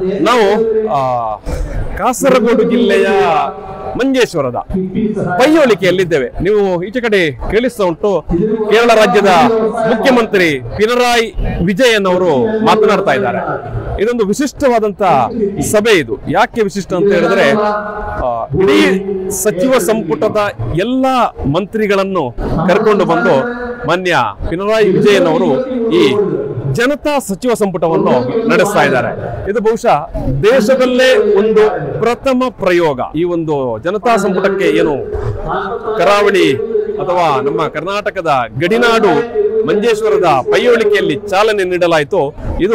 ನಾವು ಆ, ಕಾಸರಗೋಡು ಜಿಲ್ಲೆಯ ಮಂಜೇಶ್ವರದ ಪೈಯೋಳಿಕೆಯಲ್ಲಿದ್ದೇವೆ ನೀವು ಈಚೆ ಕಡೆ ಕೇಳಿಸ್ತಾ ಉಂಟು ಕೇರಳ ರಾಜ್ಯದ ಮುಖ್ಯಮಂತ್ರಿ ಪಿನರಾಯಿ ವಿಜಯನ್ ಅವರು ಮಾತನಾಡ್ತಾ ಇದ್ದಾರೆ ಇದೊಂದು ವಿಶಿಷ್ಟವಾದಂತ ಸಭೆ ಇದು ಯಾಕೆ ವಿಶಿಷ್ಟ ಅಂತ ಹೇಳಿದ್ರೆ ಆ, ಇಡೀ ಸಚಿವ ಸಂಪುಟದ ಎಲ್ಲ ಮಂತ್ರಿಗಳನ್ನು ಕರ್ಕೊಂಡು ಬಂದು ಮಾನ್ಯ ಪಿನರಾಯಿ ವಿಜಯನ್ ಅವರು ಈ ಜನತಾ ಸಚಿವ ಸಂಪುಟವನ್ನು ನಡೆಸ್ತಾ ಇದ್ದಾರೆ ಇದು ಬಹುಶಃ ದೇಶದಲ್ಲೇ ಒಂದು ಪ್ರಥಮ ಪ್ರಯೋಗ ಈ ಒಂದು ಜನತಾ ಸಂಪುಟಕ್ಕೆ ಏನು ಕರಾವಳಿ ಅಥವಾ ನಮ್ಮ ಕರ್ನಾಟಕದ ಗಡಿನಾಡು ಮಂಜೇಶ್ವರದ ಪೈಯೋಳಿಕೆಯಲ್ಲಿ ಚಾಲನೆ ನೀಡಲಾಯಿತು ಇದು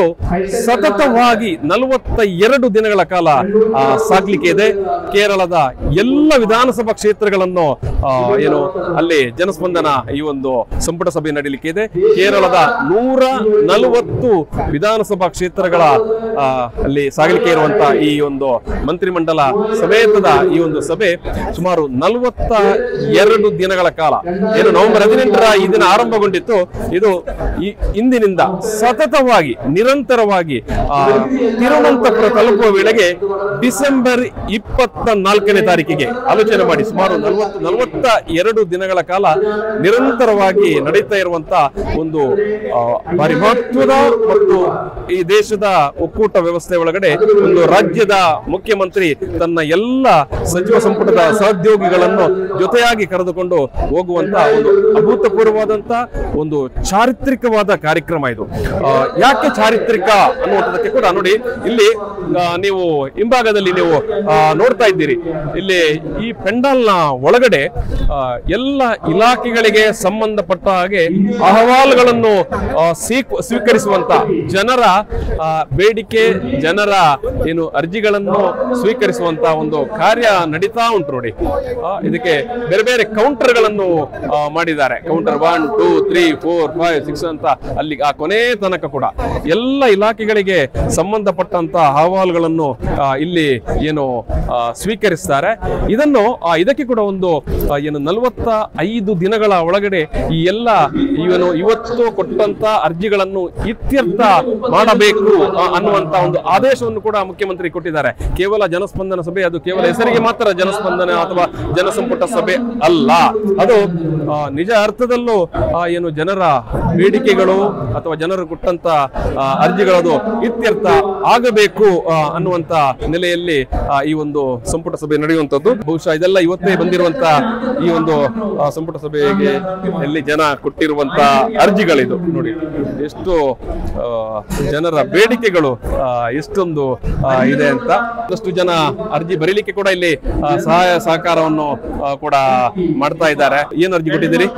ಸತತವಾಗಿ ನಲವತ್ತ ಎರಡು ದಿನಗಳ ಕಾಲ ಆ, ಸಾಗ್ಲಿಕ್ಕೆ ಇದೆ ಕೇರಳದ ಎಲ್ಲ ವಿಧಾನಸಭಾ ಕ್ಷೇತ್ರಗಳನ್ನು ಆ, ಏನು ಅಲ್ಲಿ ಜನಸ್ಪಂದನ ಈ ಒಂದು ಸಂಪುಟ ಸಭೆ ನಡೀಲಿಕ್ಕೆ ಇದೆ ಕೇರಳದ ನೂರ ನಲವತ್ತು ವಿಧಾನಸಭಾ ಕ್ಷೇತ್ರಗಳ ಆ, ಅಲ್ಲಿ ಸಾಗಲಿಕ್ಕೆ ಇರುವಂತ ಈ ಒಂದು ಮಂತ್ರಿಮಂಡಲ ಸಮೇತದ ಈ ಒಂದು ಸಭೆ ಸುಮಾರು ನಲವತ್ತ ಎರಡು ದಿನಗಳ ಕಾಲ ಏನು ನವೆಂಬರ್ ಹದಿನೆಂಟರ ಈ ದಿನ ಆರಂಭಗೊಂಡಿತ್ತು ಇದು ಈ ಇಂದಿನಿಂದ ಸತತವಾಗಿ ನಿರಂತರವಾಗಿ ಆ, ತಿರುವನಂತಪುರ ತಲುಪುವ ವೇಳೆಗೆ ಡಿಸೆಂಬರ್ ಇಪ್ಪತ್ತ ನಾಲ್ಕನೇ ತಾರೀಕಿಗೆ ಆಲೋಚನೆ ಮಾಡಿ ಸುಮಾರು ನಲವತ್ತು ನಲವತ್ತ ಎರಡು ದಿನಗಳ ಕಾಲ ನಿರಂತರವಾಗಿ ನಡೀತಾ ಇರುವಂತ ಒಂದು ಆ, ಭಾರಿ ಮಹತ್ವದ ಮತ್ತು ಈ ದೇಶದ ಒಕ್ಕೂಟ ವ್ಯವಸ್ಥೆ ಒಳಗಡೆ ಒಂದು ರಾಜ್ಯದ ಮುಖ್ಯಮಂತ್ರಿ ತನ್ನ ಎಲ್ಲ ಸಚಿವ ಸಂಪುಟದ ಸಹೋದ್ಯೋಗಿಗಳನ್ನು ಜೊತೆಯಾಗಿ ಕರೆದುಕೊಂಡು ಹೋಗುವಂತ ಒಂದು ಅಭೂತಪೂರ್ವವಾದಂತ ಒಂದು ಚಾರಿತ್ರಿಕವಾದ ಕಾರ್ಯಕ್ರಮ ಇದು ಆ, ಯಾಕೆ ಚಾರಿತ್ರಿಕ ಅನ್ನುವಂಥದ್ದಕ್ಕೆ ಕೂಡ ನೋಡಿ ಇಲ್ಲಿ ಆ, ನೀವು ಹಿಂಭಾಗದಲ್ಲಿ ನೀವು ಆ, ನೋಡ್ತಾ ಇದ್ದೀರಿ ಇಲ್ಲಿ ಈ ಪೆಂಡಾಲ್ನ ಒಳಗಡೆ ಆ, ಎಲ್ಲ ಇಲಾಖೆಗಳಿಗೆ ಸಂಬಂಧಪಟ್ಟ ಹಾಗೆ ಅಹವಾಲುಗಳನ್ನು ಆ, ಸ್ವೀಕ್- ಸ್ವೀಕರಿಸುವಂತ ಜನರ ಆ, ಬೇಡಿಕೆ ಜನರ ಏನು ಅರ್ಜಿಗಳನ್ನು ಸ್ವೀಕರಿಸುವಂತ ಒಂದು ಕಾರ್ಯ ನಡೀತಾ ಉಂಟು ನೋಡಿ ಆ, ಇದಕ್ಕೆ ಬೇರೆ ಬೇರೆ ಕೌಂಟರ್ಗಳನ್ನು ಆ, ಮಾಡಿದ್ದಾರೆ counter one two three four five six ಅಂತ ಅಲ್ಲಿ ಆ ಕೊನೆ ತನಕ ಕೂಡ ಎಲ್ಲ ಇಲಾಖೆಗಳಿಗೆ ಸಂಬಂಧಪಟ್ಟಂತ ಅಹವಾಲುಗಳನ್ನು ಆ, ಇಲ್ಲಿ ಏನು ಆ, ಸ್ವೀಕರಿಸ್ತಾರೆ ಇದನ್ನು ಆ, ಇದಕ್ಕೆ ಕೂಡ ಒಂದು ಆ, ಏನು ನಲವತ್ತ ಐದು ದಿನಗಳ ಒಳಗಡೆ ಈ ಎಲ್ಲ ಏನು ಇವತ್ತು ಕೊಟ್ಟಂತ ಅರ್ಜಿಗಳನ್ನು ಇತ್ಯರ್ಥ ಮಾಡಬೇಕು ಆ, ಅನ್ನುವಂತ ಒಂದು ಆದೇಶವನ್ನು ಕೂಡ ಮುಖ್ಯಮಂತ್ರಿ ಕೊಟ್ಟಿದ್ದಾರೆ ಕೇವಲ ಜನಸ್ಪಂದನ ಸಭೆ ಅದು ಕೇವಲ ಹೆಸರಿಗೆ ಮಾತ್ರ ಜನಸ್ಪಂದನ ಅಥವಾ ಜನಸಂಪುಟ ಸಭೆ ಅಲ್ಲ ಅದು ಆ, ನಿಜ ಅರ್ಥದಲ್ಲೂ ಆ, ಏನು ಜನರ ಬೇಡಿಕೆಗಳು ಅಥವಾ ಜನರು ಕೊಟ್ಟಂತ ಆ, ಅರ್ಜಿಗಳದು ಇತ್ಯರ್ಥ ಆಗಬೇಕು ಆ, ಅನ್ನುವಂತ ನೆಲೆಯಲ್ಲಿ ಆ, ಈ ಒಂದು ಸಂಪುಟ ಸಭೆ ನಡೆಯುವಂತದ್ದು ಬಹುಶಃ ಇದೆಲ್ಲ ಇವತ್ತೇ ಬಂದಿರುವಂತ ಈ ಒಂದು ಆ, ಸಂಪುಟ ಸಭೆಗೆ ಎಲ್ಲಿ ಜನ ಕೊಟ್ಟಿರುವಂತ ಅರ್ಜಿಗಳಿದು ನೋಡಿ ಎಷ್ಟು ಆ, ಜನರ ಬೇಡಿಕೆಗಳು ಆ, ಎಷ್ಟೊಂದು ಆ, ಇದೆ ಅಂತ ಒಂದಷ್ಟು ಜನ ಅರ್ಜಿ ಬರೀಲಿಕ್ಕೆ ಕೂಡ ಇಲ್ಲಿ ಆ, ಸಹಾಯ ಸಹಕಾರವನ್ನು ಆ, ಕೂಡ ಮಾಡ್ತಾ ಇದ್ದಾರೆ ಏನ್ ಅರ್ಜಿ ಕೊಟ್ಟಿದ್ದೀರಿ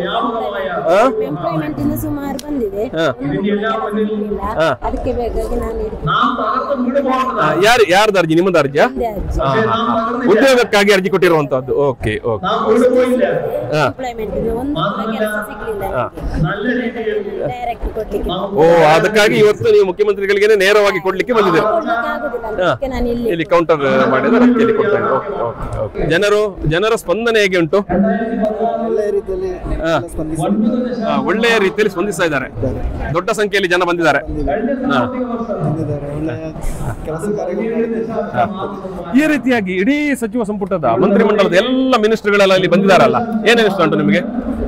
ಆ? ಎಂಪ್ಲಾಯ್ಮೆಂಟ್ ಇಂದ ಸುಮಾರು ಬಂದಿದೆ ಹಾ. ಒಂದು ಕೆಲಸ ಸಿಗ್ಲಿಲ್ಲ. ಹಾ. ಅದಕ್ಕೆ ಬೇಕಾಗಿ ನಾನು ಇದು ಆ, ಯಾರು ಯಾರ್ದು ಅರ್ಜಿ ನಿಮ್ಮದು ಅರ್ಜಿಯಾ ಒಂದೇ ಅರ್ಜಿ. ಆ, ಹಾ, ಹಾ. ಉದ್ಯೋಗಕ್ಕಾಗಿ ಅರ್ಜಿ ಕೊಟ್ಟಿರುವಂತದ್ದು ಓಕೆ ಓಕೆ ಹಾ. ಎಂಪ್ಲಾಯ್ಮೆಂಟ್ ಇಂದ ಒಂದು ಕೂಡ ಕೆಲಸ ಸಿಗ್ಲಿಲ್ಲ ಹಾ. ಡೈರೆಕ್ಟ್ ಕೊಡ್ಲಿಕ್ಕೆ ಓ ಅದಕ್ಕಾಗಿ ಇವತ್ತು ನೀವು ಮುಖ್ಯಮಂತ್ರಿಗಳಿಗೆ ನೇರವಾಗಿ ಕೊಡ್ಲಿಕ್ಕೆ ಬಂದಿದ್ದೀರಿ ಕೊಡ್ಲಿಕ್ಕೆ ಆಗುದಿಲ್ಲ ಹಾ. ಅದಕ್ಕೆ ನಾನು ಇಲ್ಲಿ ಇಲ್ಲಿ ಕೌಂಟರ್ ಮಾಡಿದ್ರೆ ಅದಕ್ಕೆ ಇಲ್ಲಿ ಕೊಡ್ತಾ ಇದ್ದಾರೆ. Okay, okay, okay. ಜನರು ಜನರ ಸ್ಪಂದನೆ ಹೇಗೆ ಉಂಟು ಒಳ್ಳೆಯ ರೀತಿಯಲ್ಲಿ ಹಾ. ಎಲ್ಲ ಸ್ಪಂದಿಸಿ ಆ, ಒಳ್ಳೆಯ ರೀತಿಯಲ್ಲಿ ಸ್ಪಂದಿಸ್ತಾ ಇದ್ದಾರೆ ದೊಡ್ಡ ಸಂಖ್ಯೆಯಲ್ಲಿ ಜನ ಬಂದಿದ್ದಾರೆ ಹಾ. ಬಂದಿದ್ದಾರೆ ಒಳ್ಳೆಯ ಕೆಲಸ ಕಾರ್ಯಗಳು ನಡೀತಿದೆ. ಈ ರೀತಿಯಾಗಿ ಇಡೀ ಸಚಿವ ಸಂಪುಟದ ಮಂತ್ರಿಮಂಡಲದ ಎಲ್ಲ ಮಿನಿಸ್ಟರ್ಗಳೆಲ್ಲ ಇಲ್ಲಿ ಬಂದಿದ್ದಾರಲ್ಲ ಏನ್ ಅನಿಸ್ತಾ ಉಂಟು ನಿಮಗೆ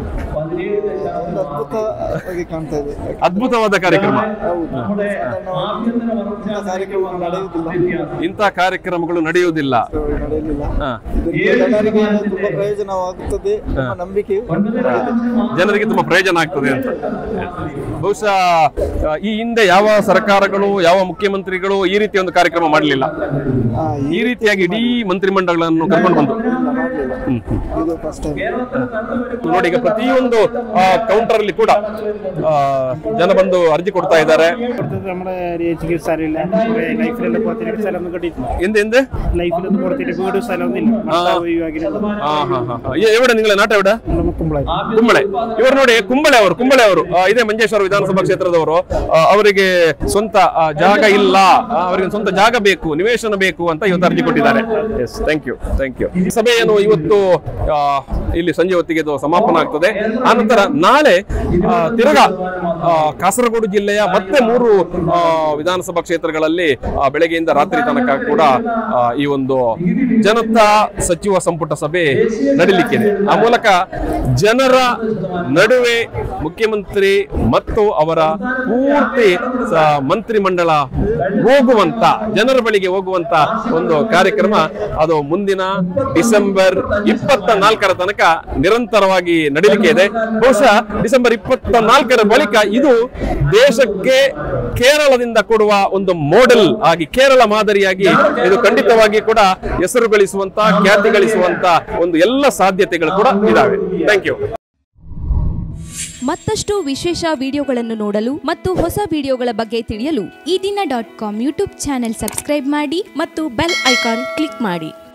ಒಂದು ಅದ್ಭುತವಾಗಿ ಕಾಣ್ತಾ ಇದೆ ಅದ್ಭುತವಾದ ಕಾರ್ಯಕ್ರಮ ಹೌದು ಸಾಧಾರಣವಾಗಿ ಇಂಥ ಕಾರ್ಯಕ್ರಮ ನಡೆಯುವುದಿಲ್ಲ ಇಂಥ ಕಾರ್ಯಕ್ರಮಗಳು ನಡೆಯುವುದಿಲ್ಲ ನಡೆಯಲಿಲ್ಲ ಹಾ. ಇದರಿಂದ ಜನರಿಗೆ ತುಂಬಾ ಪ್ರಯೋಜನವಾಗುತ್ತದೆ ಎಂಬ ನಂಬಿಕೆಯು ಇದೆ. ಜನರಿಗೆ ತುಂಬಾ ಪ್ರಯೋಜನ ಆಗ್ತದೆ ಅಂತ ಬಹುಶಃ ಆ, ಈ ಹಿಂದೆ ಯಾವ ಸರ್ಕಾರಗಳು ಯಾವ ಮುಖ್ಯಮಂತ್ರಿಗಳು ಈ ರೀತಿ ಒಂದು ಕಾರ್ಯಕ್ರಮ ಮಾಡಲಿಲ್ಲ ಹಾ, ಈ ರೀತಿಯಾಗಿ ಇಡೀ ಮಂತ್ರಿಮಂಡಲಗಳನ್ನು ಕರ್ಕೊಂಡು ಬಂದು ಇಲ್ಲ ಮಾಡಲಿಲ್ಲ ಹ್ಮ್, ಹ್ಮ್. ಇದು ಫಸ್ಟ್ ಟೈಮ್ ನೋಡಿ ಈಗ ಪ್ರತಿಯೊಂದು കൗണ്ടർ ಅಲ್ಲಿ ಕೂಡ ಆ, ജന ಬಂದು ಅರ್ಜಿ ಕೊಡ್ತಾ ഇದ್ದಾರೆ കൊടുത്തത് നമ്മുടെ ഒരു ചികിത്സാലയില്ല ലൈഫിലുള്ള പുറത്തേക്ക് സ്ഥലമൊന്നും കിട്ടിയിട്ടില്ല എന്ത് എന്ത് ലൈഫിലൊന്നും പുറത്തേക്ക് വീട് സ്ഥലമൊന്നുമില്ല ഭർത്താവ് ഒഴിവാക്കിയിട്ടുണ്ട് ಹಾ ಹಾ ಹಾ ಹಾ. ಎ- ಎവിടെ ನಿಂಗಳ ನಾಟ ಎവിടെ നമ്മുടെ മുക്കുമ്പളായി ಕುಂಬಳೆ ಇವರು ನೋಡಿ ಕುಂಬಳೆ ಅವರು ಕುಂಬಳೆ ಅವರು ಆ, ಇದೇ ಮಂಜೇಶ್ವರ ವಿಧಾನಸಭಾ ಕ್ಷೇತ್ರದವರು ಆ, ಅವರಿಗೆ ಸ್ವಂತ ಆ, ಜಾಗ ಇಲ್ಲ ಆ, ಅವರಿಗೆ ಸ್ವಂತ ಜಾಗ ಬೇಕು ನಿವೇಶನ ಬೇಕು ಅಂತ ಇವತ್ತು ಅರ್ಜಿ ಕೊಟ್ಟಿದ್ದಾರೆ yes thank you thank you ಸಭೆಯನ್ನು ಇವತ್ತು ಆ, ಇಲ್ಲಿ ಸಂಜೆ ಹೊತ್ತಿಗೆ ಇದು ಸಮಾಪನ ಆಗ್ತದೆ ಆನಂತರ ನಾಳೆ ಆ, ತಿರ್ಗಾ ಆ, ಕಾಸರಗೋಡು ಜಿಲ್ಲೆಯ ಮತ್ತೆ ಮೂರು ಆ, ವಿಧಾನಸಭಾ ಕ್ಷೇತ್ರಗಳಲ್ಲಿ ಆ, ಬೆಳಗ್ಗೆಯಿಂದ ರಾತ್ರಿ ತನಕ ಕೂಡ ಆ, ಈ ಒಂದು ಜನತಾ ಸಚಿವ ಸಂಪುಟ ಸಭೆ ನಡೀಲಿಕ್ಕಿದೆ ಆ ಮೂಲಕ ಜನರ ನಡುವೆ ಮುಖ್ಯಮಂತ್ರಿ ಮತ್ತು ಅವರ ಪೂರ್ತಿ ಸ- ಮಂತ್ರಿಮಂಡಲ ಹೋಗುವಂತ ಜನರ ಬಳಿಗೆ ಹೋಗುವಂತ ಒಂದು ಕಾರ್ಯಕ್ರಮ ಅದು ಮುಂದಿನ ಡಿಸೆಂಬರ್ ಇಪ್ಪತ್ತ ನಾಲ್ಕರ ತನಕ ನಿರಂತರವಾಗಿ ನಡೀಲಿಕ್ಕೆ ಇದೆ ಬಹುಶಃ ಡಿಸೆಂಬರ್ ಇಪ್ಪತ್ತ ನಾಲ್ಕರ ಬಳಿಕ ಇದು ದೇಶಕ್ಕೆ ಕೇರಳದಿಂದ ಕೊಡುವ ಒಂದು ಮಾಡೆಲ್ ಆಗಿ ಕೇರಳ ಮಾದರಿಯಾಗಿ ಇದು ಖಂಡಿತವಾಗಿ ಕೂಡ ಹೆಸರು ಗಳಿಸುವಂತ ಖ್ಯಾತಿ ಗಳಿಸುವಂತ ಒಂದು ಎಲ್ಲ ಸಾಧ್ಯತೆಗಳು ಕೂಡ ಇದಾವೆ ಥ್ಯಾಂಕ್ ಯು ಮತ್ತಷ್ಟು ವಿಶೇಷ ವಿಡಿಯೋಗಳನ್ನು ನೋಡಲು ಮತ್ತು ಹೊಸ ವಿಡಿಯೋಗಳ ಬಗ್ಗೆ ತಿಳಿಯಲು ಈ ದಿನ dot com YouTube channel subscribe ಮಾಡಿ ಮತ್ತು ಬೆಲ್ ಐಕಾನ್ ಕ್ಲಿಕ್ ಮಾಡಿ